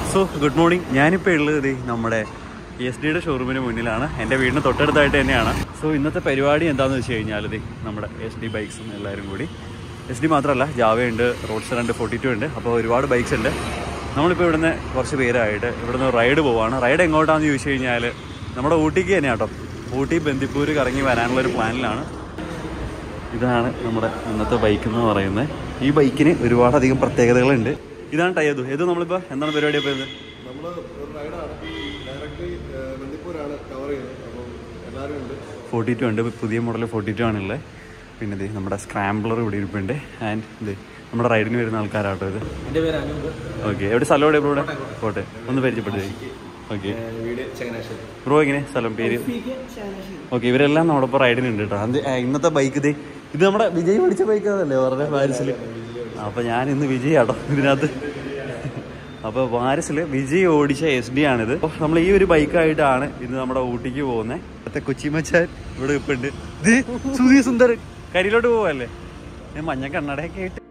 So good morning ഞാനിപ്പോൾ ഉള്ളത് ദേ നമ്മുടെ എസ് ഡിയുടെ ഷോറൂമിന് മുന്നിലാണ് എൻ്റെ വീടിന് തൊട്ടടുത്തായിട്ട് തന്നെയാണ് സോ ഇന്നത്തെ പരിപാടി എന്താണെന്ന് വെച്ച് കഴിഞ്ഞാൽ ദേ നമ്മുടെ എസ് ഡി ബൈക്സും എല്ലാവരും കൂടി എസ് ഡി മാത്രമല്ല ജാവയുണ്ട് റോഡ്സ്റ്റർ ഉണ്ട് ഫോർട്ടി ടു ഉണ്ട് അപ്പോൾ ഒരുപാട് ബൈക്സ് ഉണ്ട് നമ്മളിപ്പോൾ ഇവിടുന്ന് കുറച്ച് പേരായിട്ട് ഇവിടുന്ന് റൈഡ് പോവാണ് റൈഡ് എങ്ങോട്ടാണെന്ന് ചോദിച്ചു കഴിഞ്ഞാൽ നമ്മുടെ ഊട്ടിക്ക് തന്നെ കേട്ടോ ഊട്ടി ബന്ദിപ്പൂർ കറങ്ങി വരാനുള്ള ഒരു പ്ലാനിലാണ് ഇതാണ് നമ്മുടെ ഇന്നത്തെ ബൈക്ക് എന്ന് പറയുന്നത് ഈ ബൈക്കിന് ഒരുപാടധികം പ്രത്യേകതകളുണ്ട് ഇതാണ് ടയ്യതു ഇത് നമ്മളിപ്പോൾ എന്താണ് പരിപാടി അപ്പോൾ ഇത് നമ്മൾ ഒരു റൈഡാണ് ഡയറക്റ്റ് ബന്ദിപ്പൂരാണ് കവർ ചെയ്യുന്നത് അപ്പം എല്ലാവരും ഉണ്ട് ഫോർട്ടി ടു ഉണ്ട് പുതിയ മോഡൽ ഫോർട്ടി ടു ആണുള്ളത് പിന്നെ ഇത് നമ്മുടെ സ്ക്രാംബ്ലർ ഇവിടെ ഇരിപ്പുണ്ട് ആൻഡ് ഇത് നമ്മുടെ റൈഡിന് വരുന്ന ആൾക്കാരാട്ടോ ഇത് എൻ്റെ പേര് അനൂപ് ഓക്കെ എവിടെ സ്ഥലം എവിടെ ഇവിടെ കോട്ടെ ഒന്ന് പരിചയപ്പെടുത്തേ ഓക്കെ വീട് ചങ്ങനാശ്ശേരി ബ്രോ എങ്ങനെ സ്ഥലം പേര് ഓക്കെ ഇവരെല്ലാം നമ്മുടെ ഇപ്പോൾ റൈഡിനുണ്ട് കേട്ടോ അത് ആ, ഇന്നത്തെ ബൈക്ക് ഇത് ഇത് നമ്മുടെ വിജയ് പഠിച്ച ബൈക്ക് അതല്ലേ പറഞ്ഞ പാരിസിൽ അപ്പോൾ ഞാൻ ഇന്ന് വിജയ് ആട്ടോ ഇതിനകത്ത് അപ്പോൾ പാരിസിൽ വിജയ് ഓടിച്ച എസ് ഡി ആണിത് അപ്പോൾ നമ്മൾ ഈ ഒരു ബൈക്കായിട്ടാണ് ഇന്ന് നമ്മുടെ ഊട്ടിക്ക് പോകുന്നത് ഇന്നത്തെ കൊച്ചി മച്ചാൻ ഇവിടെ ഇപ്പം ഉണ്ട് ഇത് സുധി സുന്ദരൻ കരിയിലോട്ട് പോവല്ലേ ഞാൻ മഞ്ഞ കണ്ണടയൊക്കെ ആയിട്ട്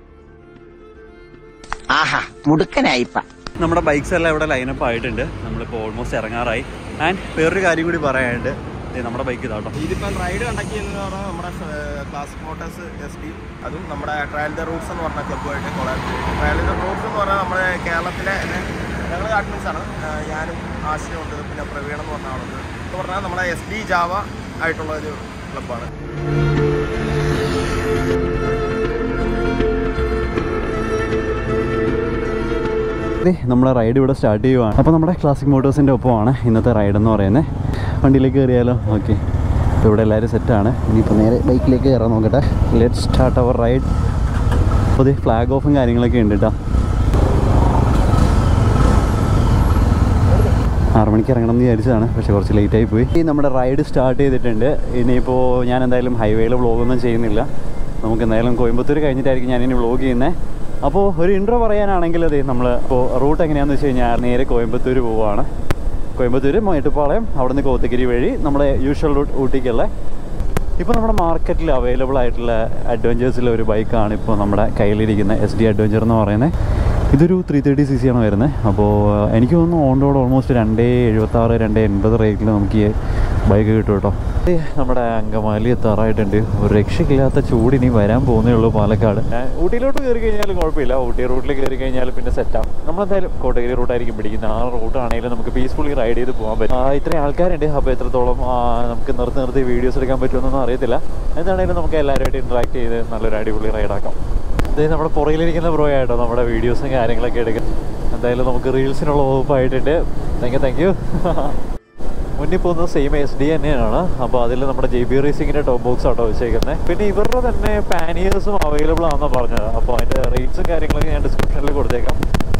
ആഹാ മുടുക്കനായിപ്പ നമ്മുടെ ബൈക്സ് എല്ലാം ഇവിടെ ലൈനപ്പ് ആയിട്ടുണ്ട് നമ്മളിപ്പോൾ ഓൾമോസ്റ്റ് ഇറങ്ങാറായി ആൻഡ് വേറൊരു കാര്യം കൂടി പറയാനുണ്ട് ദേ നമ്മുടെ ബൈക്ക് ഇതാട്ടോ ഇതിപ്പം റൈഡ് കണ്ടക്ട് ചെയ്യുന്നതെന്ന് പറഞ്ഞാൽ നമ്മുടെ ക്ലാസിക് മോട്ടോഴ്സ് എസ് ഡി അതും നമ്മുടെ ട്രയൽ ദ റൂട്ട്സ് എന്ന് പറഞ്ഞ ക്ലബ്ബുമായിട്ട് കൊളാബ് ചെയ്തു ട്രയൽ ദ റൂട്ട്സ് എന്ന് പറഞ്ഞാൽ നമ്മുടെ കേരളത്തിലെ ഞങ്ങൾ അഡ്മിൻസ് ആണ് ആ, ഞാനും ആശയമുണ്ട് പിന്നെ പ്രവീൺ എന്ന് പറഞ്ഞ ആളുണ്ട് എന്ന് പറഞ്ഞാൽ നമ്മുടെ എസ് ഡി ജാവ ആയിട്ടുള്ള ഒരു ക്ലബ്ബാണ് ദേ, നമ്മുടെ റൈഡ് ഇവിടെ സ്റ്റാർട്ട് ചെയ്യുവാണ് അപ്പോൾ നമ്മുടെ ക്ലാസിക് മോട്ടോഴ്സിൻ്റെ ഒപ്പമാണ് ഇന്നത്തെ റൈഡ് എന്ന് പറയുന്നത് വണ്ടിയിലേക്ക് കയറിയാലോ ഓക്കെ ഇപ്പോൾ ഇവിടെ എല്ലാവരും സെറ്റാണ് ഇനിയിപ്പോൾ നേരെ ബൈക്കിലേക്ക് കയറാൻ നോക്കട്ടെ ലെറ്റ് സ്റ്റാർട്ട് അവർ റൈഡ് അപ്പോൾ ഇത് ഫ്ലാഗ് ഓഫും കാര്യങ്ങളൊക്കെ ഉണ്ട് കേട്ടോ ആറ് മണിക്ക് ഇറങ്ങണം എന്ന് വിചാരിച്ചതാണ് പക്ഷേ കുറച്ച് ലേറ്റ് ആയി പോയി ഈ നമ്മുടെ റൈഡ് സ്റ്റാർട്ട് ചെയ്തിട്ടുണ്ട് ഇനിയിപ്പോൾ ഞാൻ എന്തായാലും ഹൈവേയിൽ വ്ളോഗൊന്നും ചെയ്യുന്നില്ല നമുക്ക് എന്തായാലും കോയമ്പത്തൂർ കഴിഞ്ഞിട്ടായിരിക്കും ഞാനിനി വ്ളോഗ് ചെയ്യുന്നത് അപ്പോൾ ഒരു ഇൻട്രോ പറയാനാണെങ്കിൽ അതെ നമ്മൾ ഇപ്പോൾ റൂട്ട് എങ്ങനെയാണെന്ന് വെച്ച് കഴിഞ്ഞാൽ നേരെ കോയമ്പത്തൂർ പോവുകയാണ് കോയമ്പത്തൂർ മേട്ടുപ്പാളയം അവിടെ നിന്ന് കോത്തഗിരി വഴി നമ്മുടെ യൂഷ്വൽ റൂട്ട് ഊട്ടിക്കുള്ള ഇപ്പോൾ നമ്മുടെ മാർക്കറ്റിൽ അവൈലബിൾ ആയിട്ടുള്ള അഡ്വഞ്ചേഴ്സിലെ ഒരു ബൈക്കാണ് ഇപ്പോൾ നമ്മുടെ കയ്യിലിരിക്കുന്ന എസ് ഡി അഡ്വഞ്ചർ എന്ന് പറയുന്നത് ഇതൊരു ത്രീ തേർട്ടി സി സി ആണ് വരുന്നത് അപ്പോൾ എനിക്ക് തോന്നുന്നു ഓൺ റോഡ് ഓൾമോസ്റ്റ് രണ്ടേ എഴുപത്താറ് രണ്ടേ എൺപത് റേറ്റിൽ നമുക്ക് ഈ ബൈക്ക് കിട്ടും കേട്ടോ ഏ, നമ്മുടെ അങ്കമാലി എത്താറായിട്ടുണ്ട് ഒരു രക്ഷയില്ലാത്ത ചൂട് ഇനി വരാൻ പോകുന്നേ ഉള്ളൂ പാലക്കാട് ഏ, ഊട്ടിയിലോട്ട് കയറി കഴിഞ്ഞാലും കുഴപ്പമില്ല ഊട്ടി റൂട്ടിൽ കയറി കഴിഞ്ഞാൽ പിന്നെ സെറ്റാവും നമ്മളെന്തായാലും കോട്ടഗിരി റൂട്ടായിരിക്കും പിടിക്കുന്നത് ആ റൂട്ടാണെങ്കിലും നമുക്ക് പീസ്ഫുള്ളി റൈഡ് ചെയ്ത് പോകാൻ പറ്റും ആ, ഇത്രയും ആൾക്കാരുണ്ട് അപ്പോൾ എത്രത്തോളം ആ, നമുക്ക് നിർത്തി നിർത്തി വീഡിയോസ് എടുക്കാൻ പറ്റുമെന്നൊന്നും അറിയത്തില്ല എന്താണെങ്കിലും നമുക്ക് എല്ലാവരുമായിട്ട് ഇൻട്രാക്ട് ചെയ്ത് നല്ലൊരു അടിപൊളി റൈഡാക്കാം ഇത് നമ്മുടെ പുറകിലിരിക്കുന്ന ബ്രോ ആയിട്ടോ നമ്മുടെ വീഡിയോസും കാര്യങ്ങളൊക്കെ എടുക്കും എന്തായാലും നമുക്ക് റീൽസിനുള്ള വകുപ്പായിട്ടുണ്ട് താങ്ക് യു താങ്ക് യു മുന്നിൽ പോകുന്നത് സെയിം എസ് ഡി തന്നെയാണ് അപ്പോൾ അതിൽ നമ്മുടെ ജെ ബി റേസിങ്ങിൻ്റെ ടോപ്പ് ബോക്സ് ആട്ടോ വെച്ചേക്കുന്നത് പിന്നെ ഇവരുടെ തന്നെ പാനിയേഴ്സും അവൈലബിൾ ആണെന്ന് പറഞ്ഞത് അപ്പോൾ അതിൻ്റെ റേറ്റ്സും കാര്യങ്ങളൊക്കെ ഞാൻ ഡിസ്ക്രിപ്ഷനിൽ കൊടുത്തേക്കാം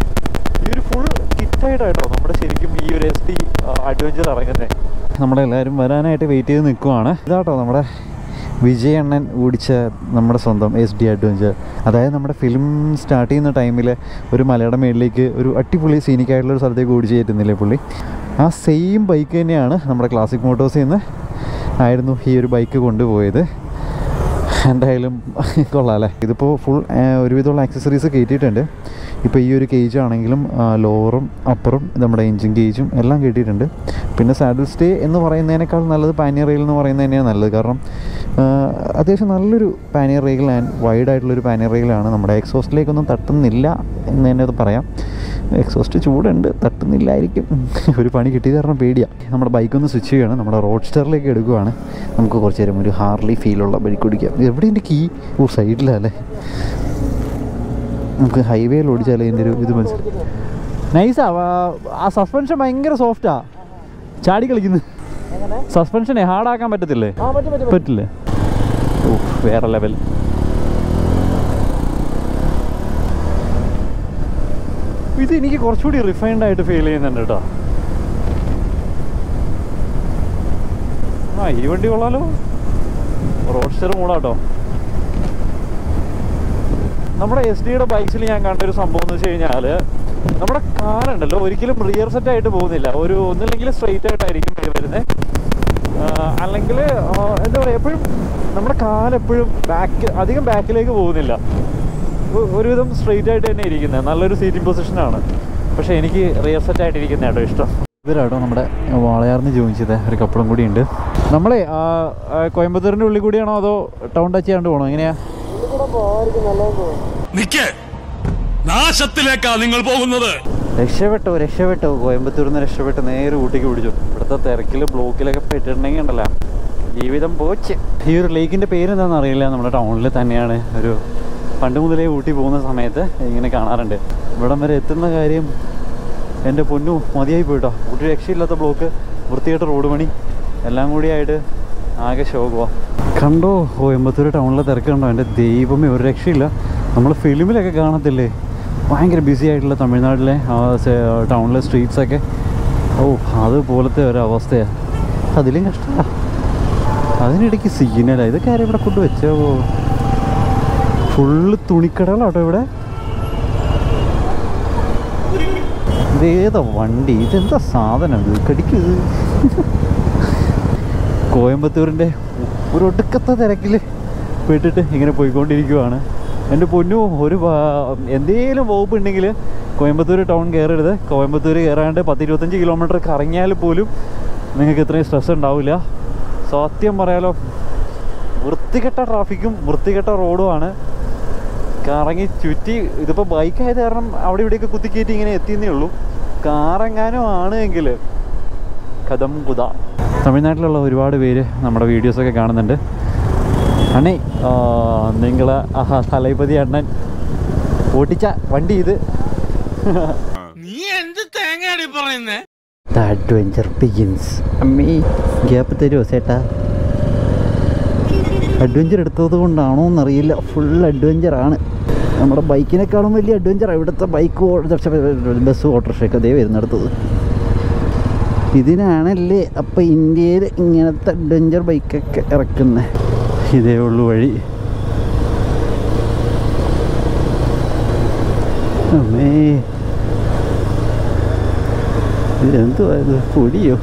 ഈ ഒരു ഫുൾ കിറ്റായിട്ടോ നമ്മുടെ ശരിക്കും ഈ ഒരു എസ് ഡി അഡ്വഞ്ചർ ഇറങ്ങുന്നത് നമ്മളെല്ലാവരും വരാനായിട്ട് വെയിറ്റ് ചെയ്ത് നിൽക്കുവാണ് ഇതാട്ടോ നമ്മുടെ വിജയ് അണ്ണൻ ഓടിച്ച നമ്മുടെ സ്വന്തം എസ് ഡി അഡ്വഞ്ചർ അതായത് നമ്മുടെ ഫിലിം സ്റ്റാർട്ട് ചെയ്യുന്ന ടൈമിൽ ഒരു മലയുടെ മേളിലേക്ക് ഒരു അടിപൊളി സീനിക് ആയിട്ടുള്ള ഒരു സ്ഥലത്തേക്ക് ഓടിച്ച് കയറ്റുന്നില്ലേ പുള്ളി ആ സെയിം ബൈക്ക് തന്നെയാണ് നമ്മുടെ ക്ലാസിക് മോട്ടോഴ്സിൽ നിന്ന് ആയിരുന്നു ഈ ഒരു ബൈക്ക് കൊണ്ടുപോയത് എന്തായാലും കൊള്ളാം അല്ലേ ഇതിപ്പോൾ ഫുൾ ഒരുവിധമുള്ള ആക്സസറീസ് കയറ്റിയിട്ടുണ്ട് ഇപ്പോൾ ഈ ഒരു കേജ് ആണെങ്കിലും ലോവറും അപ്പറും നമ്മുടെ എൻജിൻ കേജും എല്ലാം കയറ്റിയിട്ടുണ്ട് പിന്നെ സാഡിൽ സ്റ്റേ എന്ന് പറയുന്നതിനേക്കാൾ നല്ലത് പാനിയർ റെയിൽ എന്ന് പറയുന്നത് തന്നെയാണ് നല്ലത് കാരണം ആ, അത്യാവശ്യം നല്ലൊരു പാനിയർ റെയിൽ ആൻഡ് വൈഡ് ആയിട്ടുള്ളൊരു പാനിയർ റെയിലാണ് നമ്മുടെ എക്സോസ്റ്റിലേക്കൊന്നും തട്ടുന്നില്ല എന്ന് തന്നെ അത് പറയാം എക്സോസ്റ്റ് ചൂടുണ്ട് തട്ടുന്നില്ലായിരിക്കും ഒരു പണി കിട്ടിയത് കാരണം പേടിയാണ് നമ്മുടെ ബൈക്കൊന്ന് സ്വിച്ച് ചെയ്യുകയാണ് നമ്മുടെ റോഡ് സ്റ്ററിലേക്ക് എടുക്കുകയാണ് നമുക്ക് കുറച്ച് നേരം ഒരു ഹാർലി ഫീലുള്ള ബൈക്ക് ഓടിക്കാം എവിടെ എൻ്റെ കീ ഓ സൈഡിലല്ലേ നമുക്ക് ഹൈവേയിൽ ഓടിച്ചാലേ എൻ്റെ ഒരു ഇത് മനസ്സിലായി നൈസാ ആ സസ്പെൻഷൻ ഭയങ്കര സോഫ്റ്റാ ചാടി കളിക്കുന്നു സസ്പെൻഷനെ ഹാർഡാക്കാൻ പറ്റത്തില്ലേ പറ്റില്ലേ ഓ വേറെ ലെവൽ ഇത് എനിക്ക് കുറച്ചുകൂടി റിഫൈൻഡ് ആയിട്ട് ഫീൽ ചെയ്യുന്നുണ്ട് കേട്ടോ ആ ഈ വണ്ടി കൊള്ളാലോ റോഡ് സ്റ്റർ മൂടാട്ടോ നമ്മുടെ എസ് ഡിയുടെ ബൈക്സിൽ ഞാൻ കണ്ട ഒരു സംഭവം എന്ന് വെച്ച് കഴിഞ്ഞാൽ നമ്മുടെ കാറുണ്ടല്ലോ ഒരിക്കലും റിയർ സെറ്റ് ആയിട്ട് പോകുന്നില്ല ഒരു ഒന്നില്ലെങ്കിൽ സ്ട്രെയിറ്റ് ആയിട്ടായിരിക്കും ഇത് വരുന്നത് അല്ലെങ്കിൽ എന്താ പറയുക എപ്പോഴും നമ്മുടെ കാലെപ്പോഴും ബാക്ക് അധികം ബാക്കിലേക്ക് പോകുന്നില്ല ഒ- ഒരുവിധം സ്ട്രെയിറ്റ് ആയിട്ട് തന്നെ ഇരിക്കുന്നത് നല്ലൊരു സീറ്റിംഗ് പൊസിഷനാണ് പക്ഷേ എനിക്ക് റിയർ സെറ്റ് ആയിട്ടിരിക്കുന്ന കേട്ടോ ഇഷ്ടം ഇവരാട്ടോ നമ്മുടെ വാളയാർന്ന് ജോയിൻ ചെയ്ത ഒരു കപ്പളും കൂടി ഉണ്ട് നമ്മളെ ആ, ആ, കോയമ്പത്തൂരിൻ്റെ ഉള്ളിൽ കൂടിയാണോ അതോ ടൗൺ ടച്ച് ചെയ്യാണ്ട് പോകണോ എങ്ങനെയാ നിക്കേ നാശത്തിലേക്കാ നിങ്ങൾ പോകുന്നത് രക്ഷപ്പെട്ടോ രക്ഷപ്പെട്ടോ കോയമ്പത്തൂരിൽ നിന്ന് രക്ഷപ്പെട്ട് നേരെ ഊട്ടിക്ക് പിടിച്ചു ഇവിടുത്തെ തിരക്കിൽ ബ്ലോക്കിലൊക്കെ പെട്ടിട്ടുണ്ടെങ്കിൽ ഉണ്ടല്ലോ ജീവിതം പോച്ച് ഈ ഒരു ലേക്കിൻ്റെ പേര് എന്താണെന്ന് അറിയില്ല നമ്മുടെ ടൗണിൽ തന്നെയാണ് ഒരു പണ്ട് മുതലേ ഊട്ടി പോകുന്ന സമയത്ത് ഇങ്ങനെ കാണാറുണ്ട് ഇവിടം വരെ എത്തുന്ന കാര്യം എൻ്റെ പൊന്നു മതിയായി പോയിട്ടോ ഊട്ടി രക്ഷയില്ലാത്ത ബ്ലോക്ക് വൃത്തികെട്ട റോഡ് പണി എല്ലാം കൂടിയായിട്ട് ആകെ ശോകമാണ് കണ്ടോ കോയമ്പത്തൂർ ടൗണിലെ തിരക്ക് കണ്ടോ എൻ്റെ ദൈവമേ ഒരു രക്ഷയില്ല നമ്മൾ ഫിലിമിലൊക്കെ കാണത്തില്ലേ ഭയങ്കര ബിസി ആയിട്ടുള്ള തമിഴ്നാട്ടിലെ ആ സെ- ടൗണിലെ സ്ട്രീറ്റ്സൊക്കെ ഓ അതുപോലത്തെ ഒരവസ്ഥയാണ് അതിലും കഷ്ടമാണ് അതിനിടയ്ക്ക് സീനല്ല ഇതൊക്കെ ആരും ഇവിടെ കൊണ്ട് വെച്ചോ ഫുള്ള് തുണിക്കടകളാട്ടോ ഇവിടെ ഇതേതാ വണ്ടി ഇതെന്താ സാധനം ഇത് കടിക്കുന്നത് കോയമ്പത്തൂരിൻ്റെ ഒരു ഒടുക്കത്തെ തിരക്കിൽ പെട്ടിട്ട് ഇങ്ങനെ പോയിക്കൊണ്ടിരിക്കുവാണ് എൻ്റെ പൊന്നു ഒരു വാ- എന്തേലും വകുപ്പ് ഉണ്ടെങ്കിൽ കോയമ്പത്തൂർ ടൗൺ കയറരുത് കോയമ്പത്തൂർ കയറാണ്ട് പത്ത് ഇരുപത്തഞ്ച് കിലോമീറ്റർ കറങ്ങിയാൽ പോലും നിങ്ങൾക്ക് ഇത്രയും സ്ട്രെസ് ഉണ്ടാവില്ല സത്യം പറയാലോ വൃത്തികെട്ട ട്രാഫിക്കും വൃത്തികെട്ട റോഡുമാണ് കറങ്ങി ചുറ്റി ഇതിപ്പോൾ ബൈക്കായത് കാരണം അവിടെ ഇവിടെയൊക്കെ കുത്തിക്കയറ്റി ഇങ്ങനെ എത്തിയെന്നേ ഉള്ളൂ കാറെങ്ങാനും ആണ് എങ്കിൽ കഥം കുത തമിഴ്നാട്ടിലുള്ള ഒരുപാട് പേര് നമ്മുടെ വീഡിയോസൊക്കെ കാണുന്നുണ്ട് അണ്ണേ നിങ്ങൾ ആഹാ തലൈപതി അണ്ണൻ ഓട്ടിച്ച വണ്ടി ഇത് നീ എന്ത് തേങ്ങയാടി പറയുന്നേ ദ അഡ്വഞ്ചർ ബിഗിൻസ് അമ്മേ ഗ്യാപ്പ് തരുമോ ചേട്ടാ അഡ്വഞ്ചർ എടുത്തത് കൊണ്ടാണോ എന്നറിയില്ല ഫുൾ അഡ്വഞ്ചർ ആണ് നമ്മുടെ ബൈക്കിനേക്കാളും വലിയ അഡ്വഞ്ചറാണ് ഇവിടുത്തെ ബൈക്ക് ബസ് ഓട്ടോറിക്ഷയൊക്കെ അതേ വരുന്നിടത്തത് ഇതിനാണല്ലേ അപ്പം ഇന്ത്യയിൽ ഇങ്ങനത്തെ അഡ്വഞ്ചർ ബൈക്കൊക്കെ ഇറക്കുന്നത് ഇതേ ഉള്ളൂ വഴി അമ്മേ ഇതെന്തുവാ ഇത് പൊടിയോ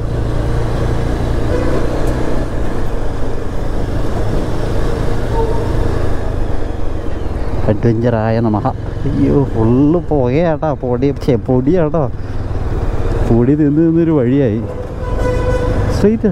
അഡ്വഞ്ചറായ നമഹ അയ്യോ ഫുള്ള് പുകയാട്ടോ പൊടി ഛെ, പൊടിയാട്ടോ പൊടി തിന്ന് നിന്നൊരു വഴിയായി സ്ട്രെയിറ്റ്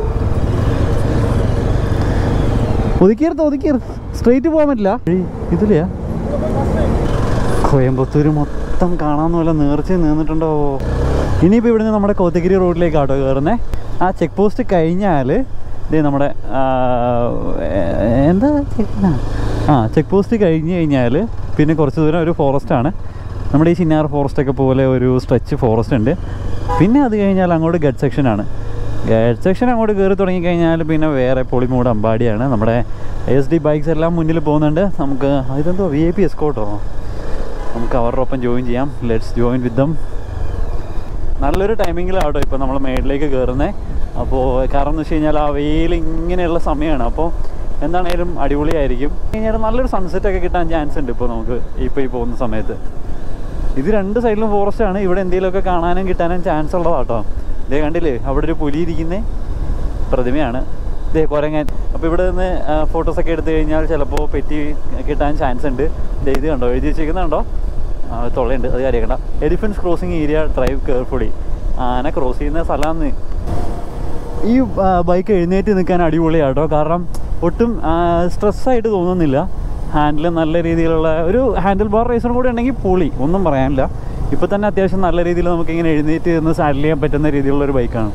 ഒതുക്കിയെടുത്ത് ഒതുക്കിയെടുത്ത് സ്ട്രെയിറ്റ് പോകാൻ പറ്റില്ല വഴി ഇതിലെയാ കോയമ്പത്തൂർ മൊത്തം കാണാമെന്ന് വല്ല നേർച്ച നിന്നിട്ടുണ്ടോ ഇനിയിപ്പോൾ ഇവിടുന്ന് നമ്മുടെ കോത്തഗിരി റോഡിലേക്ക് ആട്ടോ കയറുന്നത് ആ ചെക്ക് പോസ്റ്റ് കഴിഞ്ഞാൽ ഇതേ നമ്മുടെ ആ, ഏ- എന്താ ചെക്ക്- ആ ചെക്ക് പോസ്റ്റ് കഴിഞ്ഞ് കഴിഞ്ഞാൽ പിന്നെ കുറച്ച് ദൂരം ഒരു ഫോറസ്റ്റാണ് നമ്മുടെ ഈ ചിന്നാർ ഫോറസ്റ്റൊക്കെ പോലെ ഒരു സ്ട്രെച്ച് ഫോറസ്റ്റ് ഉണ്ട് പിന്നെ അത് കഴിഞ്ഞാൽ അങ്ങോട്ട് ഗഡ് സെക്ഷനാണ് ഗഡ് സെക്ഷൻ അങ്ങോട്ട് കയറി തുടങ്ങിക്കഴിഞ്ഞാൽ പിന്നെ വേറെ പൊളിമൂട് അമ്പാടിയാണ് നമ്മുടെ എസ് ഡി ബൈക്സ് എല്ലാം മുന്നിൽ പോകുന്നുണ്ട് നമുക്ക് ഇതെന്തോ വി ഐ പി എസ്കോട്ടോ നമുക്ക് അവരുടെ ഒപ്പം ജോയിൻ ചെയ്യാം ലെറ്റ്സ് ജോയിൻ വിത്ത് ദം നല്ലൊരു ടൈമിങ്ങിലാട്ടോ ഇപ്പോൾ നമ്മൾ മേളിലേക്ക് കയറുന്നത് അപ്പോൾ കാരണം എന്ന് വെച്ച് കഴിഞ്ഞാൽ ആ വെയിൽ ഇങ്ങനെയുള്ള സമയമാണ് അപ്പോൾ എന്താണേലും അടിപൊളിയായിരിക്കും കഴിഞ്ഞാൽ നല്ലൊരു സൺസെറ്റ് ഒക്കെ കിട്ടാൻ ചാൻസ് ഉണ്ട് ഇപ്പോൾ നമുക്ക് ഇപ്പോൾ ഈ പോകുന്ന സമയത്ത് ഇത് രണ്ട് സൈഡിലും ഫോറസ്റ്റ് ആണ് ഇവിടെ എന്തെങ്കിലുമൊക്കെ കാണാനും കിട്ടാനും ചാൻസ് ഉള്ളതാട്ടോ ഇതേ കണ്ടില്ലേ അവിടെ ഒരു പുലി ഇരിക്കുന്ന പ്രതിമയാണ് ഇതേ കുരങ്ങൻ അപ്പോൾ ഇവിടെ നിന്ന് ഫോട്ടോസൊക്കെ എടുത്തു കഴിഞ്ഞാൽ ചിലപ്പോൾ പെറ്റി കിട്ടാൻ ചാൻസ് ഉണ്ട് ദേ ഇത് കണ്ടോ എഴുതി വെച്ചിരിക്കുന്നുണ്ടോ ആ, തൊള്ളയുണ്ട് അത് കാര്യക്കണ്ട elephants crossing area drive carefully ആന ക്രോസ് ചെയ്യുന്ന സ്ഥലമാണ് ഈ ബൈക്ക് എഴുന്നേറ്റ് നിൽക്കാൻ അടിപൊളിയാട്ടോ കാരണം ഒട്ടും സ്ട്രെസ്സായിട്ട് തോന്നുന്നില്ല ഹാൻഡിൽ നല്ല രീതിയിലുള്ള ഒരു ഹാൻഡിൽ ബാർ റേസറും കൂടി ഉണ്ടെങ്കിൽ പൊളി ഒന്നും പറയാനില്ല ഇപ്പോൾ തന്നെ അത്യാവശ്യം നല്ല രീതിയിൽ നമുക്കിങ്ങനെ എഴുന്നേറ്റ് നിന്ന് സാഡിൽ ചെയ്യാൻ പറ്റുന്ന രീതിയിലുള്ള ഒരു ബൈക്കാണ്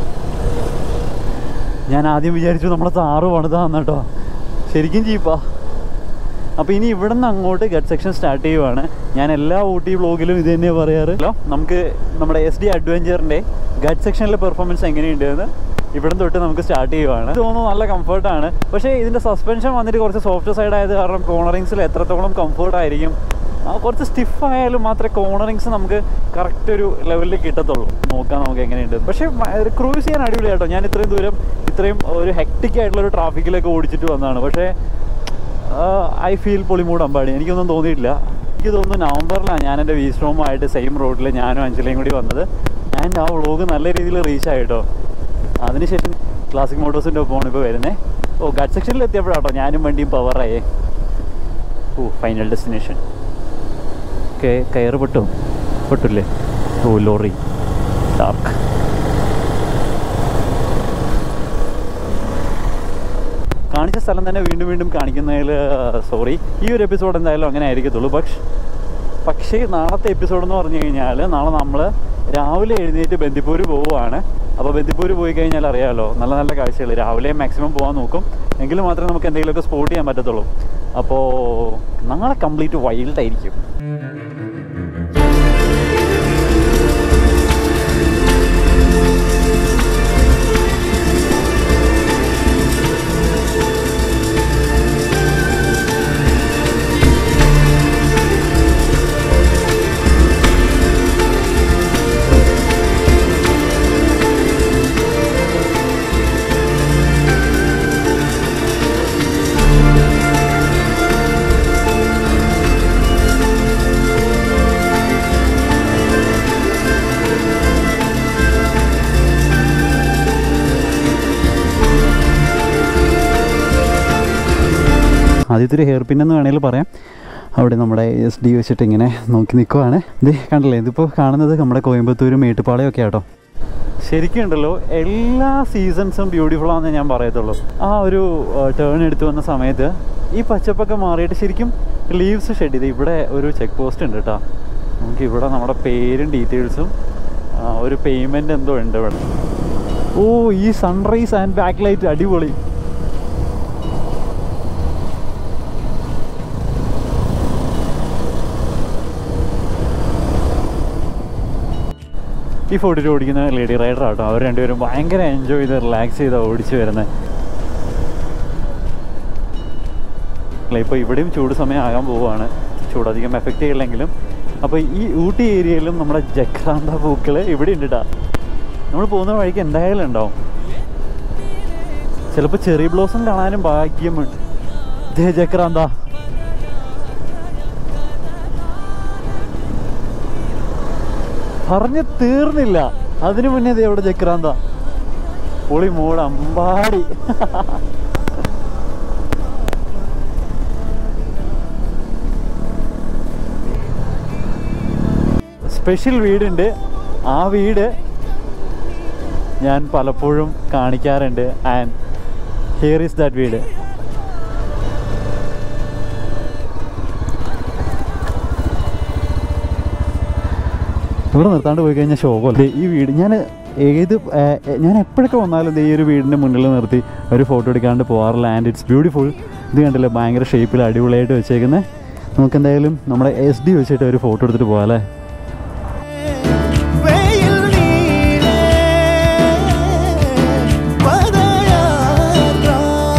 ഞാൻ ആദ്യം വിചാരിച്ചു നമ്മളെ താറ് പണിതാന്ന് കേട്ടോ ശരിക്കും ചീപ്പാ അപ്പോൾ ഇനി ഇവിടെ നിന്ന് അങ്ങോട്ട് ഗഡ് സെക്ഷൻ സ്റ്റാർട്ട് ചെയ്യുവാണ് ഞാൻ എല്ലാ ഊട്ടി വ്ളോഗിലും ഇത് തന്നെയാണ് പറയാറ് ഹലോ നമുക്ക് നമ്മുടെ എസ് ഡി അഡ്വഞ്ചറിൻ്റെ ഗഡ് സെക്ഷനിലെ പെർഫോമൻസ് എങ്ങനെയുണ്ട് എന്ന് ഇവിടെ തൊട്ട് നമുക്ക് സ്റ്റാർട്ട് ചെയ്യുവാണ് ഇത് തോന്നുന്നു നല്ല കംഫർട്ടാണ് പക്ഷേ ഇതിൻ്റെ സസ്പെൻഷൻ വന്നിട്ട് കുറച്ച് സോഫ്റ്റ് സൈഡ് ആയത് കാരണം കോർണറിങ്സിൽ എത്രത്തോളം കംഫർട്ട് ആയിരിക്കും ആ, കുറച്ച് സ്റ്റിഫ് ആയാലും മാത്രമേ കോർണറിങ്സ് നമുക്ക് കറക്റ്റ് ഒരു ലെവലിൽ കിട്ടത്തുള്ളൂ നോക്കാം നമുക്ക് എങ്ങനെയുണ്ട് പക്ഷേ ക്രൂസ് ചെയ്യാൻ അടിപൊളി കേട്ടോ ഞാൻ ഇത്രയും ദൂരം ഇത്രയും ഒരു ഹെക്ടിക് ആയിട്ടുള്ള ഒരു ട്രാഫിക്കിലൊക്കെ ഓടിച്ചിട്ട് വന്നതാണ് പക്ഷേ ഐ ഫീൽ പൊളിമൂട് അമ്പാടി എനിക്കൊന്നും തോന്നിയിട്ടില്ല എനിക്ക് തോന്നുന്നു നവംബറിലാണ് ഞാൻ എൻ്റെ വീസ്ട്രോമായിട്ട് സെയിം റോഡിൽ ഞാനും അഞ്ചലയും കൂടി വന്നത് ഞാൻ ആ വ്ളോഗ് നല്ല രീതിയിൽ റീച്ച് ആയിട്ടോ അതിനുശേഷം ക്ലാസിക് മോട്ടോഴ്സിൻ്റെ ഒപ്പമാണ് ഇപ്പോൾ വരുന്നത് ഓ ഗഡ് സെക്ഷനിൽ എത്തിയപ്പോഴാട്ടോ ഞാനും വണ്ടിയും പവറായേ ഓ ഫൈനൽ ഡെസ്റ്റിനേഷൻ ഓക്കെ കയറ് പൊട്ടും പൊട്ടില്ലേ ഓ ലോറി ഡാർക്ക് കാണിച്ച സ്ഥലം തന്നെ വീണ്ടും വീണ്ടും കാണിക്കുന്നതിൽ സോറി ഈ ഒരു എപ്പിസോഡ് എന്തായാലും അങ്ങനെ ആയിരിക്കത്തുള്ളൂ പക്ഷെ പക്ഷേ നാളത്തെ എപ്പിസോഡ് എന്ന് പറഞ്ഞു കഴിഞ്ഞാൽ നാളെ നമ്മൾ രാവിലെ എഴുന്നേറ്റ് ബന്ദിപ്പൂര് പോവുകയാണ് അപ്പോൾ ബന്ദിപ്പൂര് പോയി കഴിഞ്ഞാൽ അറിയാമല്ലോ നല്ല നല്ല കാഴ്ചകൾ രാവിലെ മാക്സിമം പോകാൻ നോക്കും എങ്കിൽ മാത്രമേ നമുക്ക് എന്തെങ്കിലുമൊക്കെ സ്പോട്ട് ചെയ്യാൻ പറ്റത്തുള്ളൂ അപ്പോൾ നാളെ കംപ്ലീറ്റ് വൈൽഡായിരിക്കും ആദ്യത്തെ ഒരു ഹെയർ പിൻ എന്ന് വേണമെങ്കിൽ പറയാം അവിടെ നമ്മുടെ എസ് ഡി വെച്ചിട്ട് ഇങ്ങനെ നോക്കി നിൽക്കുവാണ് ഇത് കണ്ടില്ലേ ഇതിപ്പോൾ കാണുന്നത് നമ്മുടെ കോയമ്പത്തൂരും മേട്ടുപ്പാളയൊക്കെ ആട്ടോ ശരിക്കും ഉണ്ടല്ലോ എല്ലാ സീസൺസും ബ്യൂട്ടിഫുൾ ആണെന്ന് ഞാൻ പറയത്തുള്ളൂ ആ ഒരു ടേൺ എടുത്തു വന്ന സമയത്ത് ഈ പച്ചപ്പൊക്കെ മാറിയിട്ട് ശരിക്കും ലീവ്സ് ഷെഡ് ചെയ്ത് ഇവിടെ ഒരു ചെക്ക് പോസ്റ്റ് ഉണ്ട് കേട്ടോ നമുക്ക് ഇവിടെ നമ്മുടെ പേരും ഡീറ്റെയിൽസും ഒരു പേയ്മെൻറ്റ് എന്തോ ഉണ്ട് ഇവിടെ ഓ ഈ സൺറൈസ് ആൻഡ് ബാക്ക് ലൈറ്റ് അടിപൊളി ഈ ഫോട്ടിൽ ഓടിക്കുന്ന ലേഡി റൈഡർ ആട്ടോ അവർ രണ്ടുപേരും ഭയങ്കര എൻജോയ് ചെയ്ത് റിലാക്സ് ചെയ്ത് ഓടിച്ചു വരുന്നത് ഇപ്പോൾ ഇവിടെയും ചൂട് സമയം ആകാൻ പോവുകയാണ് ചൂട് അധികം എഫക്റ്റ് ചെയ്യില്ലെങ്കിലും അപ്പോൾ ഈ ഊട്ടി ഏരിയയിലും നമ്മുടെ ജക്രാന്ത പൂക്കൾ ഇവിടെ ഉണ്ട് കേട്ടോ നമ്മൾ പോകുന്ന വഴിക്ക് എന്തായാലും ഉണ്ടാവും ചിലപ്പോൾ ചെറിയ ബ്ലോസം കാണാനും ഭാഗ്യമുണ്ട് ദേ ജക്രാന്ത പറഞ്ഞു തീർന്നില്ല അതിനു മുന്നേ ദേ അവിടെ ജക്രാന്ത പൊളി മൂട് അമ്പാടി സ്പെഷ്യൽ വീടുണ്ട് ആ വീട് ഞാൻ പലപ്പോഴും കാണിക്കാറുണ്ട് ആൻഡ് ഹിയർ ഈസ് ദാറ്റ് വീട് ഇവിടെ നിർത്താണ്ട് പോയി കഴിഞ്ഞാൽ ശോഭമല്ലേ ഈ വീട് ഞാൻ ഏത് ഏർ, ഞാൻ എപ്പോഴൊക്കെ വന്നാലും ദേ ഈ ഒരു വീടിൻ്റെ മുന്നിൽ നിർത്തി ഒരു ഫോട്ടോ എടുക്കാണ്ട് പോകാറില്ല ആൻഡ് ഇറ്റ്സ് ബ്യൂട്ടിഫുൾ ഇത് കണ്ടില്ലേ ഭയങ്കര ഷേപ്പിൽ അടിപൊളിയായിട്ട് വെച്ചേക്കുന്നത് നമുക്ക് എന്തായാലും നമ്മുടെ എസ് ഡി വെച്ചിട്ട് ഒരു ഫോട്ടോ എടുത്തിട്ട് പോകാം അല്ലേ വെയിൽ നീലേ പദയാത്ര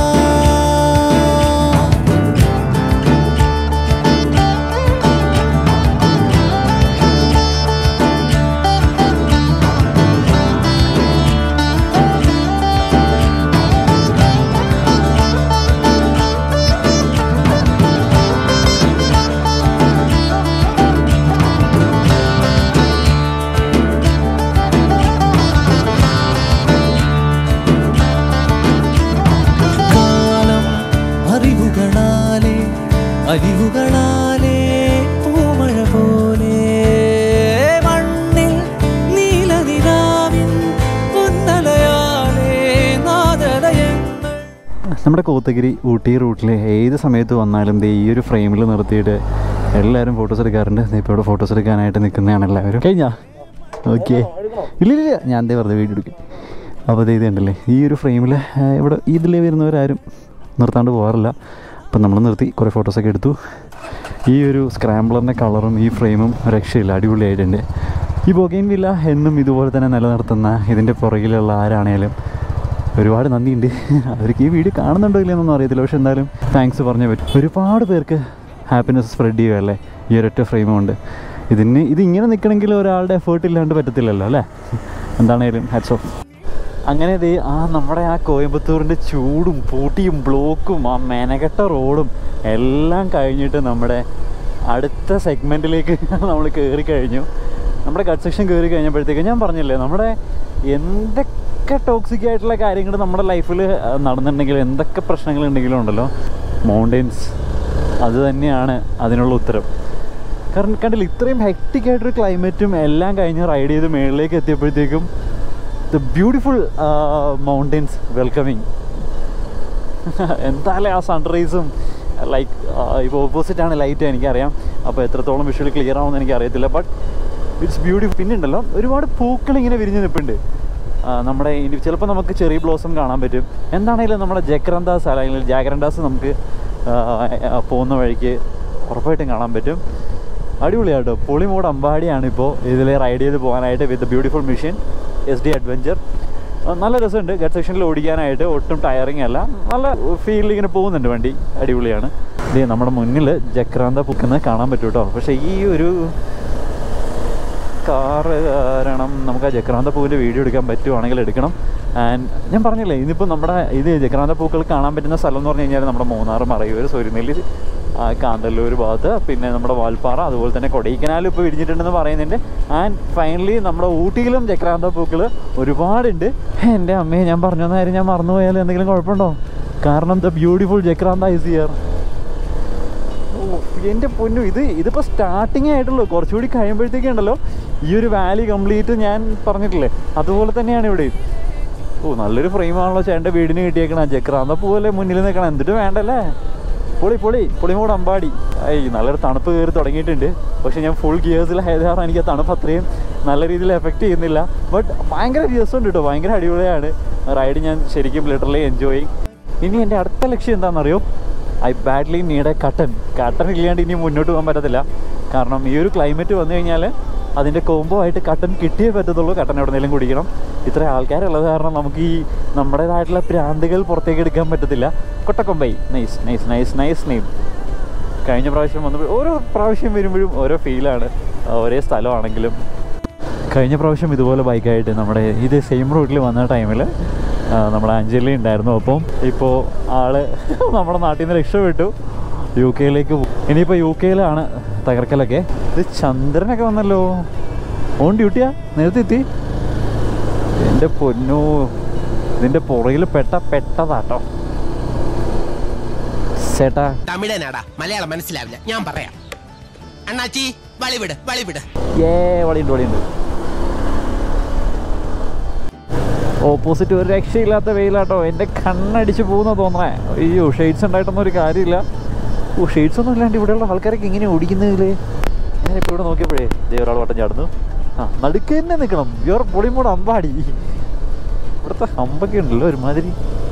കാലം അറിവുകളാലേ അരിവുകളാലേ പൂമഴ പോലെ മണ്ണിൽ നീലനിലാവിൻ പൊന്നലയാലേ നാദലയങ്ങൾ നമ്മുടെ കോത്തഗിരി ഊട്ടി റൂട്ടിൽ ഏത് സമയത്ത് വന്നാലും ദേ ഈ ഒരു ഫ്രെയിമിൽ നിർത്തിയിട്ട് എല്ലാവരും ഫോട്ടോസ് എടുക്കാറുണ്ട് ദേ ഇപ്പോൾ ഇവിടെ ഫോട്ടോസ് എടുക്കാനായിട്ട് നിൽക്കുന്നതാണ് എല്ലാവരും കഴിഞ്ഞാ ഓക്കെ ഇല്ല ഇല്ല ഞാൻ എന്തേ വെറുതെ വീഡിയോ എടുക്കും അപ്പോൾ ദേ ഇത് ഉണ്ടല്ലേ ഈ ഒരു ഫ്രെയിമിൽ ഇവിടെ ഇതിൽ വരുന്നവരാരും നിർത്താണ്ട് പോകാറില്ല അപ്പം നമ്മൾ നിർത്തി കുറേ ഫോട്ടോസൊക്കെ എടുത്തു ഈ ഒരു സ്ക്രാംബ്ലറിൻ്റെ കളറും ഈ ഫ്രെയിമും രക്ഷയില്ല അടിപൊളിയായിട്ടുണ്ട് ഈ ബൊഗൈൻ വില്ല എന്നും ഇതുപോലെ തന്നെ നിലനിർത്തുന്ന ഇതിൻ്റെ പുറകിലുള്ള ആരാണേലും ഒരുപാട് നന്ദിയുണ്ട് അവർക്ക് ഈ വീഡിയോ കാണുന്നുണ്ടോ ഇല്ലെന്നൊന്നും അറിയത്തില്ല പക്ഷെ എന്തായാലും താങ്ക്സ് പറഞ്ഞേ പറ്റും ഒരുപാട് പേർക്ക് ഹാപ്പിനെസ് സ്പ്രെഡ് ചെയ്യുകയല്ലേ ഈ ഒരൊറ്റ ഫ്രെയിം കൊണ്ട് ഇതിന് ഇത് ഇങ്ങനെ നിൽക്കണമെങ്കിൽ ഒരാളുടെ എഫേർട്ട് ഇല്ലാണ്ട് പറ്റത്തില്ലല്ലോ അല്ലേ എന്താണേലും ഹാറ്റ്സ് ഓഫ് അങ്ങനെ ദേ ആ നമ്മുടെ ആ കോയമ്പത്തൂരിൻ്റെ ചൂടും പൂട്ടിയും ബ്ലോക്കും ആ മെനകെട്ട റോഡും എല്ലാം കഴിഞ്ഞിട്ട് നമ്മുടെ അടുത്ത സെഗ്മെൻറ്റിലേക്ക് നമ്മൾ കയറി കഴിഞ്ഞു നമ്മുടെ കട്ട് സെക്ഷൻ കയറി കഴിഞ്ഞപ്പോഴത്തേക്ക് ഞാൻ പറഞ്ഞില്ലേ നമ്മുടെ എന്തൊക്കെ ടോക്സിക് ആയിട്ടുള്ള കാര്യങ്ങൾ നമ്മുടെ ലൈഫിൽ നടന്നിട്ടുണ്ടെങ്കിലും എന്തൊക്കെ പ്രശ്നങ്ങൾ ഉണ്ടെങ്കിലും ഉണ്ടല്ലോ മൗണ്ടെയ്ൻസ് അത് തന്നെയാണ് അതിനുള്ള ഉത്തരം കാരണം കണ്ടില്ല ഇത്രയും ഹെക്റ്റിക് ആയിട്ടൊരു ക്ലൈമറ്റും എല്ലാം കഴിഞ്ഞ് റൈഡ് ചെയ്ത് മേളിലേക്ക് എത്തിയപ്പോഴത്തേക്കും ദ ബ്യൂട്ടിഫുൾ മൗണ്ടൻസ് വെൽക്കമിങ് എന്തായാലും ആ സൺറൈസും ലൈക്ക് ഇപ്പോൾ ഓപ്പോസിറ്റ് ആണ് ലൈറ്റ് എനിക്കറിയാം അപ്പോൾ എത്രത്തോളം വിഷ്വൽ ക്ലിയർ ആവുമെന്ന് എനിക്കറിയത്തില്ല ബട്ട് ഇറ്റ്സ് ബ്യൂട്ടിഫുൾ പിന്നെ ഉണ്ടല്ലോ ഒരുപാട് പൂക്കൾ ഇങ്ങനെ വിരിഞ്ഞ് നിൽപ്പുണ്ട് ആ, നമ്മുടെ ഇനി ചിലപ്പോൾ നമുക്ക് ചെറിയ ബ്ലോസം കാണാൻ പറ്റും എന്താണെങ്കിലും നമ്മുടെ ജക്രന്താസ് അല്ലെങ്കിൽ ജാഗ്രൻഡാസ് നമുക്ക് ആ, ആ, പോകുന്ന വഴിക്ക് ഉറപ്പായിട്ടും കാണാൻ പറ്റും അടിപൊളിയാട്ടോ പുളിമൂട് അമ്പാടിയാണ് ഇപ്പോൾ ഇതിൽ റൈഡ് ചെയ്ത് പോകാനായിട്ട് with beautiful machine Yezdi adventure നല്ല രസമുണ്ട് ഗട്ട് സെക്ഷനിൽ ഓടിക്കാനായിട്ട് ഒട്ടും ടയറിങ് അല്ല നല്ല ഫീലിൽ ഇങ്ങനെ പോകുന്നുണ്ട് വണ്ടി അടിപൊളിയാണ് ഇത് നമ്മുടെ മുന്നിൽ ജക്രാന്ത പൂക്കുന്നത് കാണാൻ പറ്റും കേട്ടോ പക്ഷേ ഈ ഒരു കാറ് കാരണം നമുക്ക് ആ ജക്രാന്ത പൂവിൻ്റെ വീഡിയോ എടുക്കാൻ പറ്റുവാണെങ്കിൽ എടുക്കണം ആൻഡ് ഞാൻ പറഞ്ഞില്ലേ ഇതിപ്പോൾ നമ്മുടെ ഇത് ജക്രാന്ത പൂക്കൾ കാണാൻ പറ്റുന്ന സ്ഥലം എന്ന് പറഞ്ഞു കഴിഞ്ഞാൽ നമ്മുടെ മൂന്നാർ മറയൂർ സൂര്യനെല്ലി ആ, കാന്തല്ലൂർ ഭാഗത്ത് പിന്നെ നമ്മുടെ വാൽപ്പാറ അതുപോലെ തന്നെ കൊടൈക്കനാലും ഇപ്പോൾ വിരിഞ്ഞിട്ടുണ്ടെന്ന് പറയുന്നുണ്ട് ആൻഡ് ഫൈനലി നമ്മുടെ ഊട്ടിയിലും ജക്രാന്ത പൂക്കൾ ഒരുപാടുണ്ട് എൻ്റെ അമ്മയെ ഞാൻ പറഞ്ഞു തന്ന കാര്യം ഞാൻ മറന്നുപോയാൽ എന്തെങ്കിലും കുഴപ്പമുണ്ടോ കാരണം the beautiful jacaranda is here ഓ, എൻ്റെ പൊന്നു ഇത് ഇതിപ്പോൾ സ്റ്റാർട്ടിങ് ആയിട്ടുള്ളൂ കുറച്ചുകൂടി കഴിയുമ്പോഴത്തേക്കും ഉണ്ടല്ലോ ഈ ഒരു വാലി കംപ്ലീറ്റ് ഞാൻ പറഞ്ഞിട്ടില്ലേ അതുപോലെ തന്നെയാണ് ഇവിടെ ഓ നല്ലൊരു ഫ്രെയിമാണല്ലോ ചേട്ടൻ്റെ വീടിന് കിട്ടിയേക്കണം ജക്രാന്ത പൂവല്ലേ മുന്നിൽ നിൽക്കണം എന്നിട്ട് വേണ്ടല്ലേ പൊളി പൊളി പൊളിമൂട് അമ്പാടി ഐ നല്ലൊരു തണുപ്പ് കയറി തുടങ്ങിയിട്ടുണ്ട് പക്ഷെ ഞാൻ ഫുൾ ഗിയേഴ്സിലായത് കാരണം എനിക്ക് ആ തണുപ്പ് അത്രയും നല്ല രീതിയിൽ എഫക്റ്റ് ചെയ്യുന്നില്ല ബട്ട് ഭയങ്കര രസമുണ്ട് കേട്ടോ ഭയങ്കര അടിപൊളിയാണ് റൈഡ് ഞാൻ ശരിക്കും ലിറ്ററലി എൻജോയിങ് ഇനി എൻ്റെ അടുത്ത ലക്ഷ്യം എന്താണെന്നറിയോ ഐ ബാഡ്ലി നീഡ് എ കട്ടൻ കട്ടൻ ഇല്ലാണ്ട് ഇനി മുന്നോട്ട് പോകാൻ പറ്റത്തില്ല കാരണം ഈ ഒരു ക്ലൈമറ്റ് വന്നു കഴിഞ്ഞാൽ അതിൻ്റെ കോംബോ ആയിട്ട് കട്ടൻ കിട്ടിയേ പറ്റത്തുള്ളൂ കട്ടൻ എവിടെന്നെങ്കിലും കുടിക്കണം ഇത്ര ആൾക്കാരുള്ളത് കാരണം നമുക്ക് ഈ നമ്മുടേതായിട്ടുള്ള പ്രാന്തുകൾ പുറത്തേക്ക് എടുക്കാൻ പറ്റത്തില്ല Kottakombai nice nice nice nice name കഴിഞ്ഞ പ്രാവശ്യം വന്നപ്പോൾ ഓരോ പ്രാവശ്യം വരുമ്പോഴും ഓരോ ഫീലാണ് ഒരേ സ്ഥലമാണെങ്കിലും കഴിഞ്ഞ പ്രാവശ്യം ഇതുപോലെ ബൈക്കായിട്ട് നമ്മുടെ ഇത് സെയിം റൂട്ടിൽ വന്ന ടൈമിൽ നമ്മുടെ അഞ്ജലി ഉണ്ടായിരുന്നു അപ്പം ഇപ്പോൾ ആള് നമ്മുടെ നാട്ടിൽ നിന്ന് രക്ഷപ്പെട്ടു യു കെയിലേക്ക് ഇനിയിപ്പോൾ യു കെയിലാണ് തകർക്കലൊക്കെ ഇത് ചന്ദ്രനൊക്കെ വന്നല്ലോ ഓൺ ഡ്യൂട്ടിയാ നേരത്തെ എത്തി എൻ്റെ പൊന്നു ഇതിൻ്റെ പുറകിൽ പെട്ട പെട്ടതാട്ടോ ചേട്ടാ തമിഴനാടാ മലയാളം മനസ്സിലാവില്ല ഞാൻ പറയാം അണ്ണാച്ചി വളിവിട് വളിവിട് ഏ വളിയുണ്ട് വളിയുണ്ട് ഓപ്പോസിറ്റ് ഒരു രക്ഷയില്ലാത്ത വെയിലാട്ടോ എൻ്റെ കണ്ണടിച്ച് പോകുന്ന തോന്നണേ അയ്യോ ഷെയ്ഡ്സ് ഉണ്ടായിട്ടൊന്നും ഒരു കാര്യമില്ല ഓ ഷെയ്ഡ്സ് ഒന്നും ഇല്ലാണ്ട് ഇവിടെയുള്ള ആൾക്കാരൊക്കെ ഇങ്ങനെ ഓടിക്കുന്നതിൽ ഞാനിപ്പോൾ ഇവിടെ നോക്കിയപ്പോഴേ ദേ ഒരാൾ വട്ടം ചാടുന്നു ആ നടുക്ക് തന്നെ നിൽക്കണം യുവർ പൊളിമൂട് അമ്പാടി ഇവിടുത്തെ ഹമ്പൊക്കെ ഉണ്ടല്ലോ ഒരുമാതിരി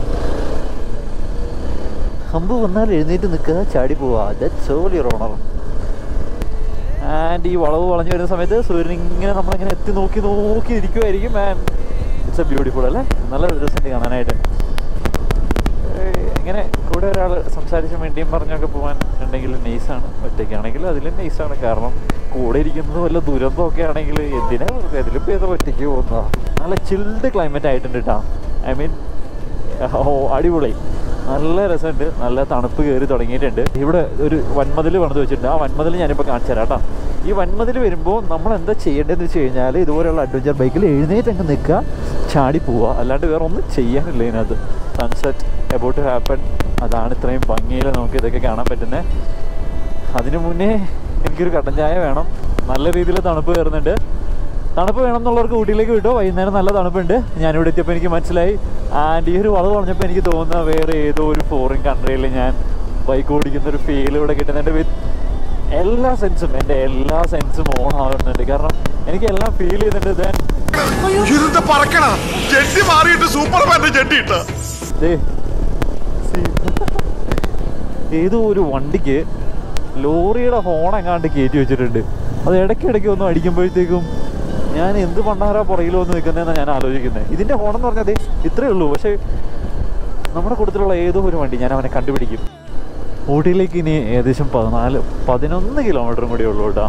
ഹമ്പ് വന്നാൽ എഴുന്നേറ്റ് നിൽക്കുക ചാടി പോവാ that's all your honour and ഈ വളവ് വളഞ്ഞു വരുന്ന സമയത്ത് സൂര്യൻ ഇങ്ങനെ നമ്മളിങ്ങനെ എത്തി നോക്കി നോക്കി ഇരിക്കുമായിരിക്കും ആൻഡ് ഇറ്റ്സ് എ ബ്യൂട്ടിഫുൾ അല്ലേ നല്ല രസമുണ്ട് കാണാനായിട്ട് ഏയ് ഇങ്ങനെ കൂടെ ഒരാൾ സംസാരിച്ച് വേണ്ടിയും പറഞ്ഞൊക്കെ പോകാൻ ഉണ്ടെങ്കിൽ നൈസാണ് ഒറ്റയ്ക്കാണെങ്കിൽ അതിലും നൈസാണ് കാരണം കൂടെ ഇരിക്കുന്നത് വല്ല ദുരന്തമൊക്കെ ആണെങ്കിൽ എന്തിനാ വെറുതെ അതിലിപ്പോൾ ഏതോ ഒറ്റയ്ക്ക് പോകുന്നതാ നല്ല ചിൽഡ് ക്ലൈമറ്റ് ആയിട്ടുണ്ട് കേട്ടോ ഐ മീൻ ഓ അടിപൊളി നല്ല രസമുണ്ട് നല്ല തണുപ്പ് കയറി തുടങ്ങിയിട്ടുണ്ട് ഇവിടെ ഒരു വൻമതിൽ പണിത് വെച്ചിട്ടുണ്ട് ആ വൻമതിൽ ഞാനിപ്പോൾ കാണിച്ചു തരാം കേട്ടോ ഈ വൻമതിൽ വരുമ്പോൾ നമ്മൾ എന്താ ചെയ്യേണ്ടതെന്ന് വെച്ച് കഴിഞ്ഞാൽ ഇതുപോലെയുള്ള അഡ്വഞ്ചർ ബൈക്കിൽ എഴുന്നേറ്റ് അങ്ങ് നിൽക്കുക ചാടി പോവുക അല്ലാണ്ട് വേറെ ഒന്നും ചെയ്യാനില്ല ഇതിനകത്ത് സൺസെറ്റ് എബൌട്ട് ടു ഹാപ്പൻ അതാണ് ഇത്രയും ഭംഗിയിൽ നമുക്ക് ഇതൊക്കെ കാണാൻ പറ്റുന്നത് അതിനു മുന്നേ എനിക്കൊരു കട്ടൻ ചായ വേണം നല്ല രീതിയിൽ തണുപ്പ് കയറുന്നുണ്ട് തണുപ്പ് വേണം എന്നുള്ളവർക്ക് ഊട്ടിയിലേക്ക് വിട്ടോ വൈകുന്നേരം നല്ല തണുപ്പുണ്ട് ഞാനിവിടെ എത്തിയപ്പോൾ എനിക്ക് മനസ്സിലായി ആൻഡ് ഈ ഒരു വളവ് പറഞ്ഞപ്പോൾ എനിക്ക് തോന്നുന്ന വേറെ ഏതോ ഒരു ഫോറിൻ കൺട്രിയിൽ ഞാൻ ബൈക്ക് ഓടിക്കുന്ന ഒരു ഫീൽ ഇവിടെ കിട്ടുന്നുണ്ട് വിത്ത് എല്ലാ സെൻസും എൻ്റെ എല്ലാ സെൻസും ഓൺ ആകുന്നുണ്ട് കാരണം എനിക്ക് എല്ലാം ഫീൽ ചെയ്യുന്നുണ്ട് ദെൻ ഇതെന്താ പറക്കണ ജെട്ടി മാറിയിട്ട് സൂപ്പർമാന്റെ ജെട്ടി ഇട്ട ദേ, see. ഏതോ ഒരു വണ്ടിക്ക് ലോറിയുടെ ഹോൺ എങ്ങാണ്ട് കയറ്റി വെച്ചിട്ടുണ്ട് അത് ഇടയ്ക്കിടയ്ക്ക് ഒന്നും അടിക്കുമ്പോഴത്തേക്കും ഞാൻ എന്ത് പണ്ടാരാ പുറകിൽ വന്ന് നിൽക്കുന്നതെന്നാണ് ഞാൻ ആലോചിക്കുന്നത് ഇതിൻ്റെ ഹോൺ എന്ന് പറഞ്ഞാൽ ദേ ഇത്രയേ ഉള്ളൂ പക്ഷേ നമ്മുടെ കൂട്ടത്തിലുള്ള ഏതോ ഒരു വണ്ടി ഞാൻ അവനെ കണ്ടുപിടിക്കും ഊട്ടിയിലേക്ക് ഇനി ഏകദേശം പതിനാല് പതിനൊന്ന് കിലോമീറ്ററും കൂടി ഉള്ളൂ കേട്ടോ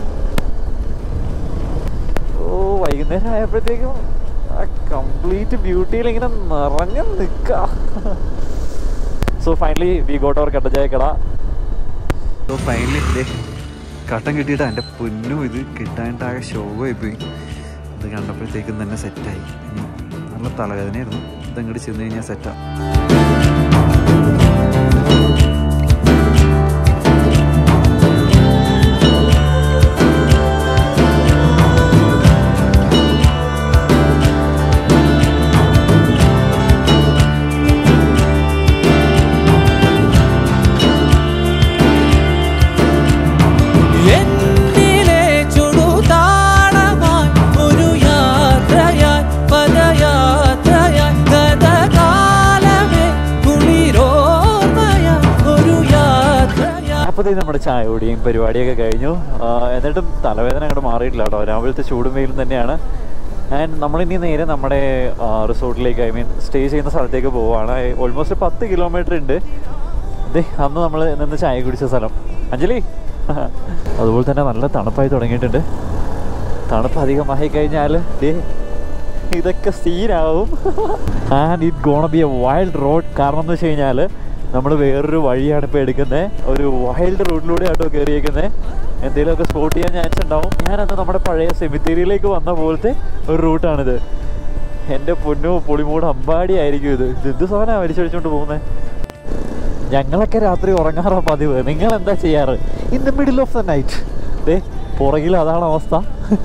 ഓ വൈകുന്നേരം ആയപ്പോഴത്തേക്കും ആ കംപ്ലീറ്റ് ബ്യൂട്ടിയിൽ ഇങ്ങനെ നിറഞ്ഞു നിൽക്കുക so finally we got our കട്ടച്ചായ കട സോ ഫൈനലി കട്ടൻ കിട്ടിയിട്ട് എൻ്റെ പൊന്നും ഇത് കിട്ടാനായിട്ടാകെ ശോകമായി പോയി ഇത് കണ്ടപ്പോഴത്തേക്കും തന്നെ സെറ്റായി ഇനി നല്ല തലവേദനയായിരുന്നു ഇതങ്ങോട്ട് ചെന്ന് കഴിഞ്ഞാൽ സെറ്റാണ് ദേ നമ്മുടെ ചായ കുടിയും പരിപാടിയൊക്കെ കഴിഞ്ഞു ആ, എന്നിട്ടും തലവേദന അങ്ങോട്ട് മാറിയിട്ടില്ല കേട്ടോ രാവിലത്തെ ചൂടും വെയിലും തന്നെയാണ് ആൻഡ് നമ്മളിനി നേരെ നമ്മുടെ റിസോർട്ടിലേക്ക് ഐ മീൻ സ്റ്റേ ചെയ്യുന്ന സ്ഥലത്തേക്ക് പോവുകയാണ് ഓൾമോസ്റ്റ് പത്ത് കിലോമീറ്റർ ഉണ്ട് ദേ അന്ന് നമ്മൾ നിന്ന് ചായ കുടിച്ച സ്ഥലം അഞ്ജലി അതുപോലെ തന്നെ നല്ല തണുപ്പായി തുടങ്ങിയിട്ടുണ്ട് തണുപ്പ് അധികമായി കഴിഞ്ഞാൽ ദേ ഇതൊക്കെ സീനാവും and it gonna be a wild road കാരണം എന്ന് വെച്ച് കഴിഞ്ഞാൽ നമ്മൾ വേറൊരു വഴിയാണ് ഇപ്പോൾ എടുക്കുന്നത് ഒരു വൈൽഡ് റൂട്ടിലൂടെ ആട്ടോ കയറിയേക്കുന്നത് എന്തെങ്കിലുമൊക്കെ സ്പോട്ട് ചെയ്യാൻ ചാൻസ് ഉണ്ടാവും ഞാനന്ന് നമ്മുടെ പഴയ സെമിത്തേരിയിലേക്ക് വന്ന പോലത്തെ ഒരു റൂട്ടാണിത് എൻ്റെ പൊന്നു പുളിമൂട് അമ്പാടി ആയിരിക്കും ഇത് ഇത് എന്ത് സാധനമാണ് വലിച്ചടിച്ചോണ്ട് പോകുന്നത് ഞങ്ങളൊക്കെ രാത്രി ഉറങ്ങാറോ പതിവ് നിങ്ങൾ എന്താ ചെയ്യാറ് in the middle of the night ദേ പുറകിൽ അതാണ് അവസ്ഥ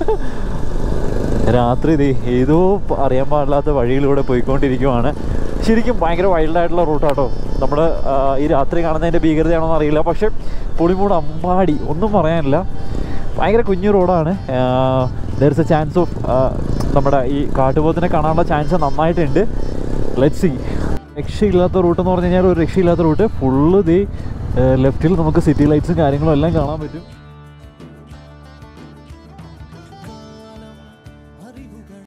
രാത്രി ദേ ഏതോ പ- അറിയാൻ പാടില്ലാത്ത വഴിയിലൂടെ പോയിക്കൊണ്ടിരിക്കുവാണ് ശരിക്കും ഭയങ്കര വൈൽഡായിട്ടുള്ള റൂട്ടാട്ടോ നമ്മൾ ഈ രാത്രി കാണുന്നതിൻ്റെ ഭീകരതയാണോ എന്ന് അറിയില്ല പക്ഷെ പുളിമൂട് അമ്പാടി ഒന്നും പറയാനില്ല ഭയങ്കര കുഞ്ഞു റോഡാണ് there is a chance of നമ്മുടെ ഈ കാട്ടുപോത്തിനെ കാണാനുള്ള ചാൻസ് നന്നായിട്ടുണ്ട് ലെറ്റ് സി രക്ഷയില്ലാത്ത റൂട്ട് എന്ന് പറഞ്ഞു കഴിഞ്ഞാൽ ഒരു രക്ഷയില്ലാത്ത റൂട്ട് ഫുള്ള് ദേ ലെഫ്റ്റിൽ നമുക്ക് സിറ്റി ലൈറ്റ്സും കാര്യങ്ങളും എല്ലാം കാണാൻ പറ്റും